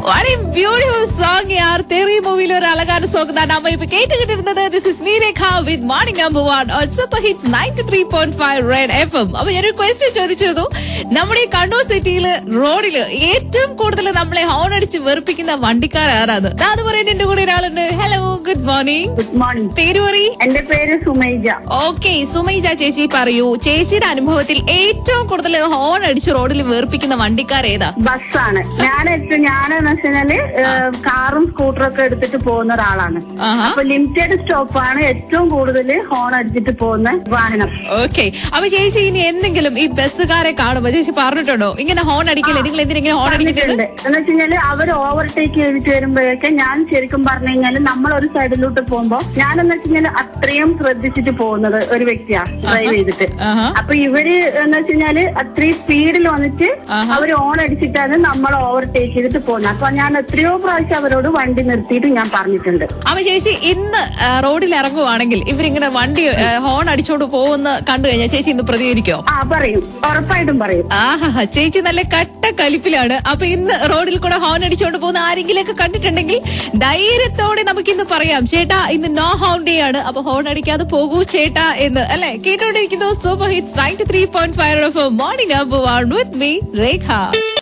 What A beautiful song യാർ തെറി മൂവിയിലെ ഒരു അലങ്കാര സോങ് தான் நாம இப்ப കേട്ടുകിട്ടിരുന്നത് this is മീരേഖ with morning number one on super hits ninety three point five red F M അപ്പൊ ഞാനൊരു ക്വസ്റ്റ്യൻ ചോദിച്ചിരുന്നു നമ്മുടെ ഈ കണ്ണൂർ സിറ്റിയില് റോഡില് ഏറ്റവും കൂടുതൽ നമ്മളെ ഹോൺ അടിച്ച് വെറുപ്പിക്കുന്ന വണ്ടിക്കാർ ആരാണ് ദാ അത് പറയാൻ എന്റെ കൂടെ ഒരാളുണ്ട് hello good morning good morning പേര് പറയും എന്റെ പേര് സുമൈജ ഓക്കെ സുമൈജ ചേച്ചി പറയൂ ചേച്ചിയുടെ അനുഭവത്തിൽ ഏറ്റവും കൂടുതൽ ഹോൺ അടിച്ച് റോഡിൽ വേർപ്പിക്കുന്ന വണ്ടിക്കാർ ഏതാ ബസ്സാണ് ഞാൻ ഞാനെന്ന് വെച്ചാല് കാറും സ്കൂട്ടറും ഒക്കെ എടുത്തിട്ട് പോകുന്ന ഒരാളാണ് ആഹാ. അപ്പൊ ലിമിറ്റഡ് സ്റ്റോപ്പാണ് ഏറ്റവും കൂടുതൽ ഹോൺ അടിച്ചിട്ട് പോകുന്ന വാഹനം ഓക്കെ അപ്പൊ ചേച്ചി ഇനി എന്തെങ്കിലും ഈ ബസ്സുകാരെ കാണുമ്പോ ചേച്ചി പറഞ്ഞിട്ടുണ്ടോ ഇങ്ങനെ ഹോൺ അടിക്കില്ല നിങ്ങൾ എന്തിനെങ്ങനെ ഹോൺ അടിക്കുന്നത് പറഞ്ഞിട്ടുണ്ട് എന്ന് വെച്ച് കഴിഞ്ഞാല് അവർ ഓവർടേക്ക് ചെയ്തിട്ട് വരുമ്പോഴേക്കും ഞാൻ ശരിക്കും പറഞ്ഞു കഴിഞ്ഞാല് നമ്മൾ ഒരു സൈഡിലോട്ട് പോകുമ്പോ ഞാനെന്ന് വെച്ച് കഴിഞ്ഞാല് അത്രയും ശ്രദ്ധിച്ചിട്ട് പോകുന്നത് ഒരു വ്യക്തിയാണ് ഡ്രൈവ് ചെയ്തിട്ട് ആഹാ. അപ്പൊ ഇവര് എന്ന് വെച്ച് കഴിഞ്ഞാല് അത്രയും സ്പീഡിൽ വന്നിട്ട് ആഹാ. അവർ ഓൺ അടിച്ചിട്ടാണ് നമ്മൾ ഓവർടേക്ക് ചെയ്തിട്ട് പോകുന്നത് അപ്പൊ ഞാൻ എത്രയോ പ്രാവശ്യം അവരോട് വണ്ടി നിർത്തിയിട്ട് ഞാൻ പറഞ്ഞിട്ടുണ്ട് അപ്പൊ ചേച്ചി ഇന്ന് ആ, റോഡിൽ ഇറങ്ങുവാണെങ്കിൽ ഇവരിങ്ങനെ വണ്ടി ആ, ഹോൺ അടിച്ചോണ്ട് പോകുന്ന കണ്ടു കഴിഞ്ഞാൽ ചേച്ചി ഇന്ന് പ്രതികരിക്കോ ആ പറയും ഉറപ്പായിട്ടും പറയും ആഹാ ചേച്ചി നല്ല കട്ട കലിപ്പിലാണ് അപ്പൊ ഇന്ന് റോഡിൽ കൂടെ ഹോൺ അടിച്ചോണ്ട് പോകുന്ന ആരെങ്കിലൊക്കെ കണ്ടിട്ടുണ്ടെങ്കിൽ ധൈര്യത്തോടെ നമുക്ക് ഇന്ന് പറയാം ചേട്ടാ ഇന്ന് നോ ഹോൺ ഡേ ആണ് അപ്പൊ ഹോൺ അടിക്കാതെ പോകൂ ചേട്ടാ എന്ന് അല്ലെ കേട്ടോണ്ടിരിക്കുന്നു super hits ninety three point five morning with me Rekha